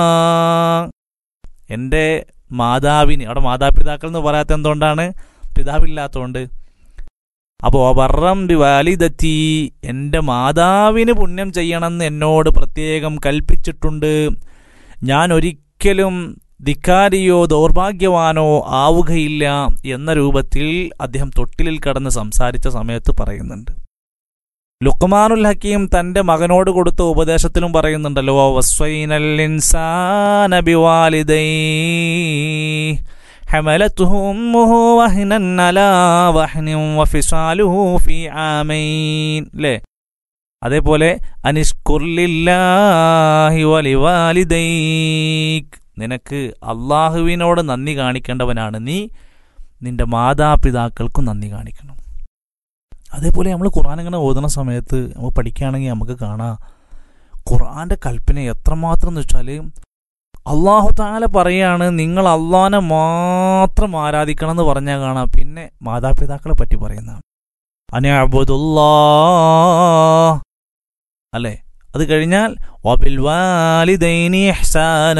എൻ്റെ മാതാവിന് അവിടെ മാതാപിതാക്കൾ എന്ന് പറയാത്ത എന്തുകൊണ്ടാണ് പിതാവില്ലാത്തതുകൊണ്ട് അപ്പോൾ വർറം ബി വാലിദത്തി എൻ്റെ മാതാവിന് പുണ്യം ചെയ്യണമെന്ന് എന്നോട് പ്രത്യേകം കൽപ്പിച്ചിട്ടുണ്ട് ഞാൻ ഒരിക്കലും ധിക്കാരിയോ ദൗർഭാഗ്യവാനോ ആവുകയില്ല എന്ന രൂപത്തിൽ അദ്ദേഹം തൊട്ടിലിൽ കടന്ന് സംസാരിച്ച സമയത്ത് പറയുന്നുണ്ട് ലുക്മാനുൽ ഹക്കീം തന്റെ മകനോട് കൊടുത്ത ഉപദേശത്തിലും പറയുന്നുണ്ടല്ലോ വസ്വൈനൽ ഇൻസാന ബിവാലിദൈ حملته أمه وهنا على وهن وفصاله في عامين ല്ലേ അതേപോലെ അനിഷ്കുർലില്ലാഹി വലിവാലിദൈക് നിനക്ക് അള്ളാഹുവിനോട് നന്ദി കാണിക്കേണ്ടവനാണ് നീ നിന്റെ മാതാപിതാക്കൾക്കും നന്ദി കാണിക്കണം അതേപോലെ നമ്മൾ ഖുർആൻ ഇങ്ങനെ ഓതുന്ന സമയത്ത് നമ്മൾ പഠിക്കുകയാണെങ്കിൽ നമുക്ക് കാണാം ഖുർആന്റെ കൽപ്പന എത്രമാത്രം എന്ന് വെച്ചാൽ അള്ളാഹു താല പറയാണ് നിങ്ങൾ അള്ളാഹിനെ മാത്രം ആരാധിക്കണം എന്ന് പറഞ്ഞാൽ കാണാം പിന്നെ മാതാപിതാക്കളെ പറ്റി പറയുന്നതാണ് അനഅബുദുല്ലാ അല്ലേ അത് കഴിഞ്ഞാൽ വബിൽ വാലിദൈനി ഇഹ്സാന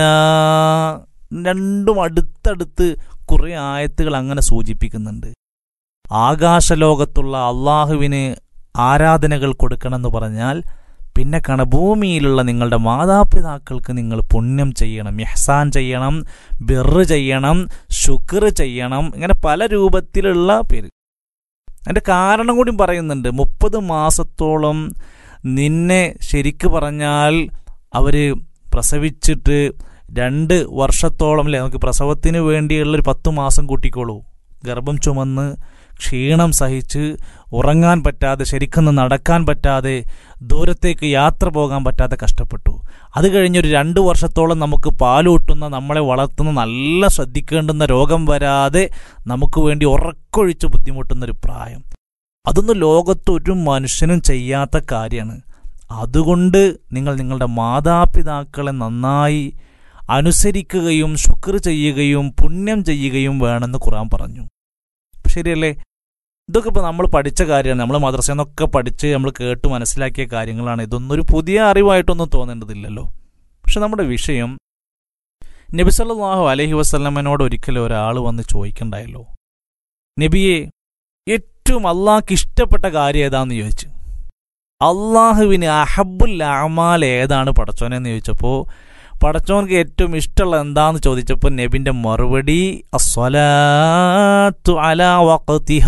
രണ്ടും അടുത്തടുത്ത് കുറെ ആയത്തുകൾ അങ്ങനെ സൂചിപ്പിക്കുന്നുണ്ട് ആകാശലോകത്തുള്ള അള്ളാഹുവിന് ആരാധനകൾ കൊടുക്കണമെന്ന് പറഞ്ഞാൽ പിന്നെ കാണ ഭൂമിയിലുള്ള നിങ്ങളുടെ മാതാപിതാക്കൾക്ക് നിങ്ങൾ പുണ്യം ചെയ്യണം യഹ്സാൻ ചെയ്യണം ബിറ് ചെയ്യണം ശുക്ർ ചെയ്യണം ഇങ്ങനെ പല രൂപത്തിലുള്ള പേര് അതിന്റെ കാരണം കൂടി പറയുന്നുണ്ട് മുപ്പത് മാസത്തോളം നിന്നെ ശരിക്ക് പറഞ്ഞാൽ അവര് പ്രസവിച്ചിട്ട് രണ്ട് വർഷത്തോളം അല്ലെ നമുക്ക് പ്രസവത്തിന് വേണ്ടിയുള്ള ഒരു പത്ത് മാസം കൂട്ടിക്കോളൂ ഗർഭം ചുമന്ന് ക്ഷീണം സഹിച്ച് ഉറങ്ങാൻ പറ്റാതെ ശരിക്കൊന്ന് നടക്കാൻ പറ്റാതെ ദൂരത്തേക്ക് യാത്ര പോകാൻ പറ്റാതെ കഷ്ടപ്പെട്ടു അത് കഴിഞ്ഞൊരു രണ്ട് വർഷത്തോളം നമുക്ക് പാലൂട്ടുന്ന നമ്മളെ വളർത്തുന്ന നല്ല ശ്രദ്ധിക്കേണ്ടുന്ന രോഗം വരാതെ നമുക്ക് വേണ്ടി ഉറക്കൊഴിച്ച് ബുദ്ധിമുട്ടുന്ന ഒരു പ്രായം അതൊന്നും ലോകത്ത് ഒരു മനുഷ്യനും ചെയ്യാത്ത കാര്യമാണ് അതുകൊണ്ട് നിങ്ങൾ നിങ്ങളുടെ മാതാപിതാക്കളെ നന്നായി അനുസരിക്കുകയും ശുക്ർ ചെയ്യുകയും പുണ്യം ചെയ്യുകയും വേണമെന്ന് ഖുറാൻ പറഞ്ഞു ശരിയല്ലേ ഇതൊക്കെ ഇപ്പോൾ നമ്മൾ പഠിച്ച കാര്യമാണ് നമ്മൾ മദ്രസയിൽ നിന്നൊക്കെ പഠിച്ച് നമ്മൾ കേട്ട് മനസ്സിലാക്കിയ കാര്യങ്ങളാണ് ഇതൊന്നും ഒരു പുതിയ അറിവായിട്ടൊന്നും തോന്നേണ്ടതില്ലല്ലോ പക്ഷെ നമ്മുടെ വിഷയം നബിസല്ലാഹു അലഹി വസ്ലമനോട് ഒരിക്കലും ഒരാൾ വന്ന് ചോദിക്കണ്ടായല്ലോ നബിയെ ഏറ്റവും അള്ളാഹ്ക്ക് ഇഷ്ടപ്പെട്ട കാര്യം ഏതാന്ന് ചോദിച്ചു അള്ളാഹുവിന് അഹബുൽ അമാൽ ഏതാണ് പടച്ചോനെന്ന് ചോദിച്ചപ്പോൾ പടച്ചോനക്ക് ഏറ്റവും ഇഷ്ടമുള്ള എന്താന്ന് ചോദിച്ചപ്പോൾ നബിന്റെ മറുപടി അസ്വലാത്തു അലാ വഖതിഹ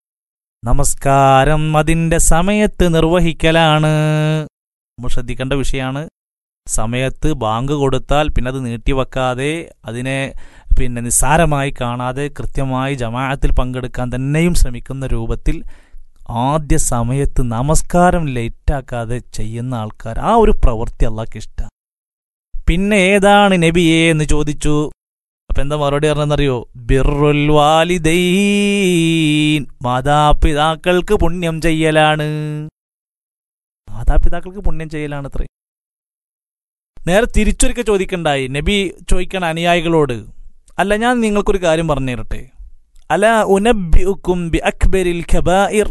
നമസ്കാരം അതിന്റെ സമയത്ത് നിർവഹിക്കലാണ് നമ്മൾ ശ്രദ്ധിക്കേണ്ട വിഷയമാണ് സമയത്ത് ബാങ്ക് കൊടുത്താൽ പിന്നെ അത് നീട്ടിവെക്കാതെ അതിനെ പിന്നെ നിസ്സാരമായി കാണാതെ കൃത്യമായി ജമാഅത്തിൽ പങ്കെടുക്കാൻ തന്നെയും ശ്രമിക്കുന്ന രൂപത്തിൽ ആദ്യ സമയത്ത് നമസ്കാരം ലേറ്റാക്കാതെ ചെയ്യുന്ന ആൾക്കാർ ആ ഒരു പ്രവൃത്തി അള്ളാഹ്ക്ക് ഇഷ്ടമാണ് പിന്നെ ഏതാണ് നബിയെ എന്ന് ചോദിച്ചു അപ്പൊ എന്താ മറുപടി പറഞ്ഞെന്നറിയോ ബിറുൽ വാലിദൈൻ മാതാപിതാക്കൾക്ക് പുണ്യം ചെയ്യലാണ് മാതാപിതാക്കൾക്ക് പുണ്യം ചെയ്യലാണ് അത്രേ നേരെ തിരിച്ചൊരിക്കൽ ചോദിക്കണ്ടായി നബി ചോദിക്കണ അനുയായികളോട് അല്ല ഞാൻ നിങ്ങൾക്കൊരു കാര്യം പറഞ്ഞു തരട്ടെ അല ഉനബിഉക്കും ബി അക്ബരിൽ ഖബായിർ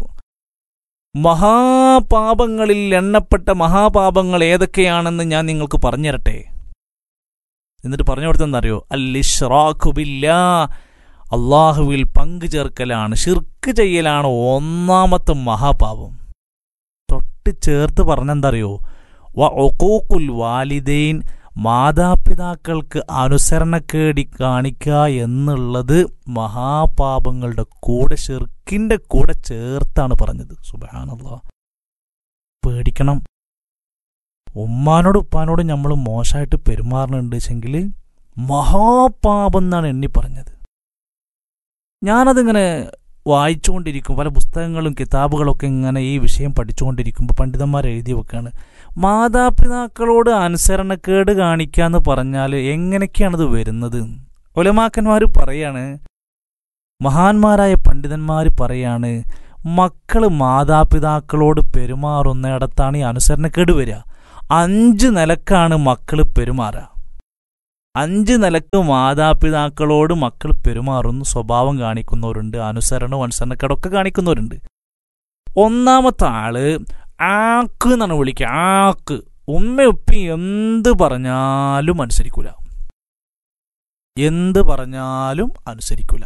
മഹാപാപങ്ങളിൽ എണ്ണപ്പെട്ട മഹാപാപങ്ങൾ ഏതൊക്കെയാണെന്ന് ഞാൻ നിങ്ങൾക്ക് പറഞ്ഞു തരട്ടെ എന്നിട്ട് പറഞ്ഞു കൊടുത്തെന്നറിയോ അല്ലിഷ്റാഖുബില്ല അള്ളാഹുവിൽ പങ്കു ചേർക്കലാണ് ഷിർക്ക് ചെയ്യലാണ് ഒന്നാമത്തെ മഹാപാപം തൊട്ട് ചേർത്ത് പറഞ്ഞെന്തറിയോ വ ഒക്കൂക്കുൽ വാലിദൈൻ മാതാപിതാക്കൾക്ക് അനുസരണക്കേടി കാണിക്കുക എന്നുള്ളത് മഹാപാപങ്ങളുടെ കൂടെ ഷിർക്കിന്റെ കൂടെ ചേർത്താണ് പറഞ്ഞത് സുബാനല്ല പേടിക്കണം ഉമ്മാനോട് ഉപ്പാനോട് നമ്മൾ മോശമായിട്ട് പെരുമാറുന്നുണ്ട് വെച്ചെങ്കിൽ മഹാപാപം എന്നാണ് എണ്ണി പറഞ്ഞത് ഞാനതിങ്ങനെ വായിച്ചുകൊണ്ടിരിക്കും പല പുസ്തകങ്ങളും കിതാബുകളൊക്കെ ഇങ്ങനെ ഈ വിഷയം പഠിച്ചുകൊണ്ടിരിക്കുമ്പോൾ പണ്ഡിതന്മാർ എഴുതി വെക്കാണ് മാതാപിതാക്കളോട് അനുസരണക്കേട് കാണിക്കാന്ന് പറഞ്ഞാൽ എങ്ങനെയൊക്കെയാണിത് വരുന്നത് ഒലമാക്കന്മാർ പറയാണ് മഹാന്മാരായ പണ്ഡിതന്മാർ പറയാണ് മക്കള് മാതാപിതാക്കളോട് പെരുമാറുന്നിടത്താണ് ഈ അനുസരണക്കേട് വരിക അഞ്ച് നിലക്കാണ് മക്കൾ പെരുമാറുക അഞ്ച് നിലക്ക് മാതാപിതാക്കളോട് മക്കൾ പെരുമാറുന്നു സ്വഭാവം കാണിക്കുന്നവരുണ്ട് അനുസരണവും അനുസരണക്കേടൊക്കെ കാണിക്കുന്നവരുണ്ട് ഒന്നാമത്തെ ആള് ആക്ക് എന്നാണ് വിളിക്കുക ആക്ക് ഉമ്മ ഉപ്പി എന്ത് പറഞ്ഞാലും അനുസരിക്കൂല എന്ത് പറഞ്ഞാലും അനുസരിക്കൂല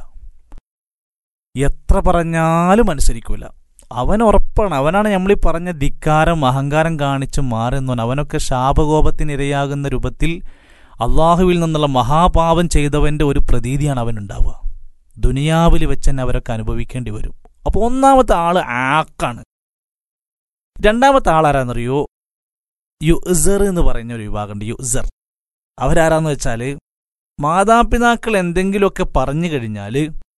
എത്ര പറഞ്ഞാലും അനുസരിക്കൂല അവൻ ഉറപ്പാണ് അവനാണ് നമ്മൾ ഈ പറഞ്ഞ ധിക്കാരം അഹങ്കാരം കാണിച്ച് മാറുന്നവൻ അവനൊക്കെ ശാപകോപത്തിനിരയാകുന്ന രൂപത്തിൽ അള്ളാഹുവിൽ നിന്നുള്ള മഹാപാപം ചെയ്തവന്റെ ഒരു പ്രതീതിയാണ് അവൻ ഉണ്ടാവുക ദുനിയാവിൽ വെച്ച് തന്നെ അവരൊക്കെ അനുഭവിക്കേണ്ടി വരും അപ്പോൾ ഒന്നാമത്തെ ആള് ആക്കാണ് രണ്ടാമത്തെ ആളാരാന്നറിയോ യുസർ എന്ന് പറയുന്ന ഒരു വിഭാഗമുണ്ട് യുസർ അവരാരാന്ന് വെച്ചാൽ മാതാപിതാക്കൾ എന്തെങ്കിലുമൊക്കെ പറഞ്ഞു കഴിഞ്ഞാൽ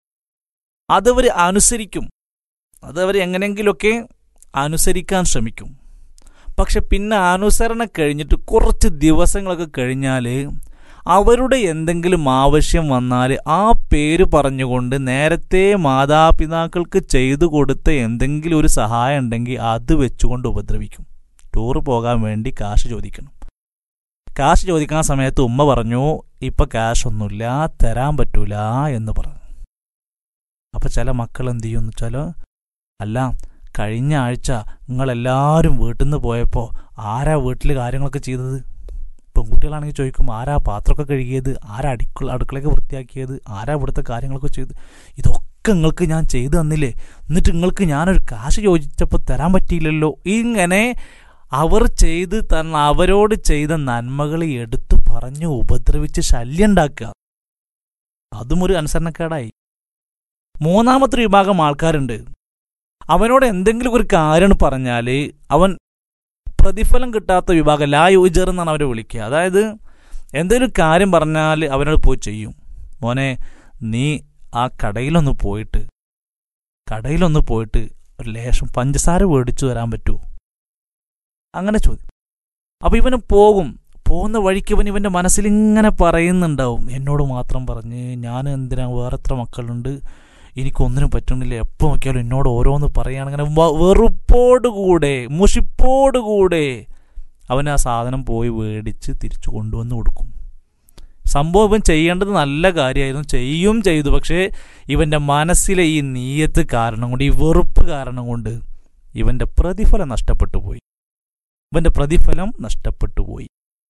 അതവർ അനുസരിക്കും അതവർ എങ്ങനെയെങ്കിലുമൊക്കെ അനുസരിക്കാൻ ശ്രമിക്കും പക്ഷെ പിന്നെ അനുസരണ കഴിഞ്ഞിട്ട് കുറച്ച് ദിവസങ്ങളൊക്കെ കഴിഞ്ഞാൽ അവരുടെ എന്തെങ്കിലും ആവശ്യം വന്നാൽ ആ പേര് പറഞ്ഞുകൊണ്ട് നേരത്തെ മാതാപിതാക്കൾക്ക് ചെയ്തു കൊടുത്ത എന്തെങ്കിലും ഒരു സഹായം ഉണ്ടെങ്കിൽ അത് വെച്ചുകൊണ്ട് ഉപദ്രവിക്കും ടൂർ പോകാൻ വേണ്ടി കാശ് ചോദിക്കണം കാശ് ചോദിക്കുന്ന സമയത്ത് ഉമ്മ പറഞ്ഞു ഇപ്പൊ കാശ് ഒന്നുമില്ല തരാൻ പറ്റൂല എന്ന് പറഞ്ഞു അപ്പൊ ചില മക്കൾ എന്ത് ചെയ്യുമെന്ന് വെച്ചാൽ അല്ല കഴിഞ്ഞ ആഴ്ച നിങ്ങളെല്ലാവരും വീട്ടിൽ നിന്ന് പോയപ്പോൾ ആരാ വീട്ടിൽ കാര്യങ്ങളൊക്കെ ചെയ്തത് പെൺകുട്ടികളാണെങ്കിൽ ചോദിക്കും ആരാ പാത്രമൊക്കെ കഴുകിയത് ആരാ അടുക്കള അടുക്കളയൊക്കെ വൃത്തിയാക്കിയത് ആരാ ഇവിടുത്തെ കാര്യങ്ങളൊക്കെ ചെയ്ത് ഇതൊക്കെ നിങ്ങൾക്ക് ഞാൻ ചെയ്തു തന്നില്ലേ എന്നിട്ട് നിങ്ങൾക്ക് ഞാനൊരു കാശ് ചോദിച്ചപ്പോൾ തരാൻ പറ്റിയില്ലല്ലോ ഇങ്ങനെ അവർ ചെയ്ത് തന്ന അവരോട് ചെയ്ത നന്മകളെ എടുത്തു പറഞ്ഞു ഉപദ്രവിച്ച് ശല്യം ഉണ്ടാക്കുക അതും ഒരു അനുസരണക്കേടായി മൂന്നാമത്തെ ഒരു വിഭാഗം ആൾക്കാരുണ്ട് അവനോട് എന്തെങ്കിലും ഒരു കാര്യം പറഞ്ഞാൽ അവൻ പ്രതിഫലം കിട്ടാത്ത വിഭാഗം ലാ യൂജർ എന്നാണ് അവരെ വിളിക്കുക അതായത് എന്തെങ്കിലും കാര്യം പറഞ്ഞാൽ അവനോട് പോയി ചെയ്യും മോനെ നീ ആ കടയിലൊന്ന് പോയിട്ട് കടയിലൊന്ന് പോയിട്ട് ഒരു ലേശം പഞ്ചസാര മേടിച്ചു തരാൻ പറ്റുമോ അങ്ങനെ ചോദ്യം അപ്പൊ ഇവന് പോകും പോകുന്ന വഴിക്ക് ഇവൻ ഇവന്റെ മനസ്സിൽ ഇങ്ങനെ പറയുന്നുണ്ടാവും എന്നോട് മാത്രം പറഞ്ഞ് ഞാൻ എന്തിനാ വേറെ എത്ര മക്കളുണ്ട് എനിക്കൊന്നിനും പറ്റുന്നില്ല എപ്പോൾ നോക്കിയാലും എന്നോട് ഓരോന്ന് പറയുകയാണ് അങ്ങനെ വെറുപ്പോടുകൂടെ മുഷിപ്പോടുകൂടെ അവൻ ആ സാധനം പോയി മേടിച്ച് തിരിച്ചു കൊണ്ടുവന്ന് കൊടുക്കും സംഭവം ഇവൻ ചെയ്യേണ്ടത് നല്ല കാര്യമായിരുന്നു ചെയ്യും ചെയ്തു പക്ഷേ ഇവന്റെ മനസ്സിലെ ഈ നീയത്ത് കാരണം കൊണ്ട് ഈ വെറുപ്പ് കാരണം കൊണ്ട് ഇവന്റെ പ്രതിഫലം നഷ്ടപ്പെട്ടു പോയി ഇവന്റെ പ്രതിഫലം നഷ്ടപ്പെട്ടു പോയി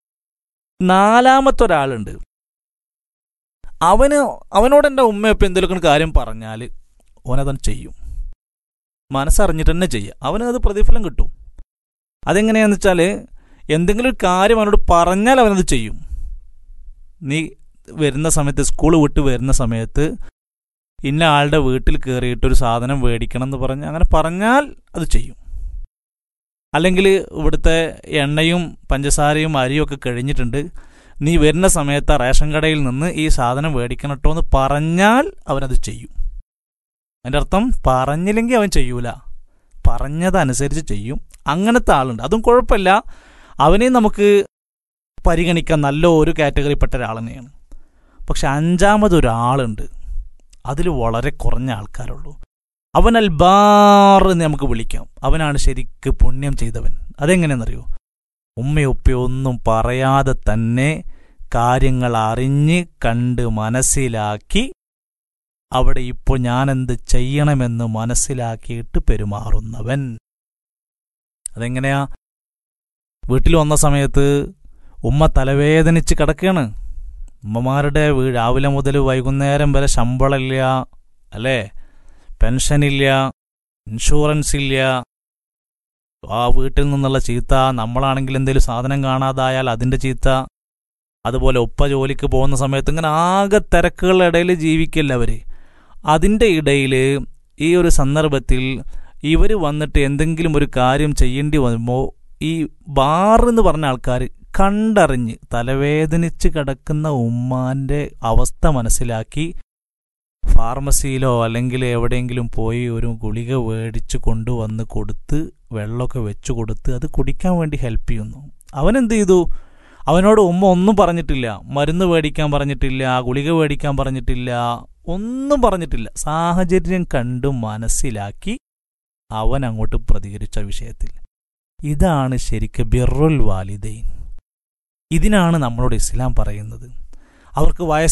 നാലാമത്തെ ഒരാളുണ്ട് അവന് അവനോട് എൻ്റെ ഉമ്മയപ്പം എന്തെങ്കിലും കാര്യം പറഞ്ഞാൽ ഓനതൻ ചെയ്യും മനസ്സറിഞ്ഞിട്ട് തന്നെ ചെയ്യുക അവന് അത് പ്രതിഫലം കിട്ടും അതെങ്ങനെയാന്ന് വെച്ചാൽ എന്തെങ്കിലും ഒരു കാര്യം അവനോട് പറഞ്ഞാൽ അവനത് ചെയ്യും നീ വരുന്ന സമയത്ത് സ്കൂൾ വിട്ട് വരുന്ന സമയത്ത് ഇന്ന ആളുടെ വീട്ടിൽ കയറിയിട്ട് ഒരു സാധനം മേടിക്കണം എന്ന് പറഞ്ഞ് അങ്ങനെ പറഞ്ഞാൽ അത് ചെയ്യും അല്ലെങ്കിൽ ഇവിടുത്തെ എണ്ണയും പഞ്ചസാരയും അരിയും ഒക്കെ കഴിഞ്ഞിട്ടുണ്ട് നീ വരുന്ന സമയത്ത് റേഷൻ കടയിൽ നിന്ന് ഈ സാധനം മേടിക്കണം കേട്ടോ എന്ന് പറഞ്ഞാൽ അവനത് ചെയ്യും അതിൻ്റെ അർത്ഥം പറഞ്ഞില്ലെങ്കിൽ അവൻ ചെയ്യൂല പറഞ്ഞതനുസരിച്ച് ചെയ്യും അങ്ങനത്തെ ആളുണ്ട് അതും കുഴപ്പമില്ല അവനെ നമുക്ക് പരിഗണിക്കാൻ നല്ല ഒരു കാറ്റഗറിപ്പെട്ട ഒരാൾ തന്നെയാണ് പക്ഷെ അഞ്ചാമതൊരാളുണ്ട് അതിൽ വളരെ കുറഞ്ഞ ആൾക്കാരുള്ളൂ അവൻ അൽബാർ എന്ന് നമുക്ക് വിളിക്കാം അവനാണ് ശരിക്ക് പുണ്യം ചെയ്തവൻ അതെങ്ങനെയെന്നറിയോ ഉമ്മയൊപ്പയോ ഒന്നും പറയാതെ തന്നെ കാര്യങ്ങൾ അറിഞ്ഞ് കണ്ട് മനസ്സിലാക്കി അവിടെ ഇപ്പോൾ ഞാനെന്ത് ചെയ്യണമെന്ന് മനസ്സിലാക്കിയിട്ട് പെരുമാറുന്നവൻ അതെങ്ങനെയാ വീട്ടിൽ വന്ന സമയത്ത് ഉമ്മ തലവേദനിച്ച് കിടക്കുകയാണ് ഉമ്മമാരുടെ വീ രാവിലെ മുതൽ വൈകുന്നേരം വരെ ശമ്പളമില്ല അല്ലേ പെൻഷനില്ല ഇൻഷുറൻസ് ഇല്ല ആ വീട്ടിൽ നിന്നുള്ള ചീത്ത നമ്മളാണെങ്കിൽ എന്തെങ്കിലും സാധനം കാണാതായാൽ അതിന്റെ ചീത്ത അതുപോലെ ഒപ്പ ജോലിക്ക് പോകുന്ന സമയത്ത് ഇങ്ങനെ ആകെ തിരക്കുകളുടെ ഇടയിൽ ജീവിക്കില്ല അവര് അതിന്റെ ഇടയിൽ ഈ ഒരു സന്ദർഭത്തിൽ ഇവർ വന്നിട്ട് എന്തെങ്കിലും ഒരു കാര്യം ചെയ്യേണ്ടി വരുമ്പോൾ ഈ ബാർ എന്ന് പറഞ്ഞ ആൾക്കാർ കണ്ടറിഞ്ഞ് തലവേദനിച്ച് കിടക്കുന്ന ഉമ്മാന്റെ അവസ്ഥ മനസ്സിലാക്കി ഫാർമസിയിലോ അല്ലെങ്കിൽ എവിടെയെങ്കിലും പോയി ഒരു ഗുളിക മേടിച്ച് കൊണ്ടുവന്ന് കൊടുത്ത് വെള്ളമൊക്കെ വെച്ചു കൊടുത്ത് അത് കുടിക്കാൻ വേണ്ടി ഹെൽപ്പ് ചെയ്യുന്നു അവൻ എന്ത് ചെയ്തു അവനോട് ഉമ്മ ഒന്നും പറഞ്ഞിട്ടില്ല മരുന്ന് മേടിക്കാൻ പറഞ്ഞിട്ടില്ല ഗുളിക മേടിക്കാൻ പറഞ്ഞിട്ടില്ല ഒന്നും പറഞ്ഞിട്ടില്ല സാഹചര്യം കണ്ടു മനസ്സിലാക്കി അവൻ അങ്ങോട്ട് പ്രതികരിച്ച വിഷയത്തിൽ ഇതാണ് ശരിക്ക് ബിറുൽ വാലിദൈൻ ഇതിനാണ് നമ്മളോട് ഇസ്ലാം പറയുന്നത് അവർക്ക് വയസ്സ്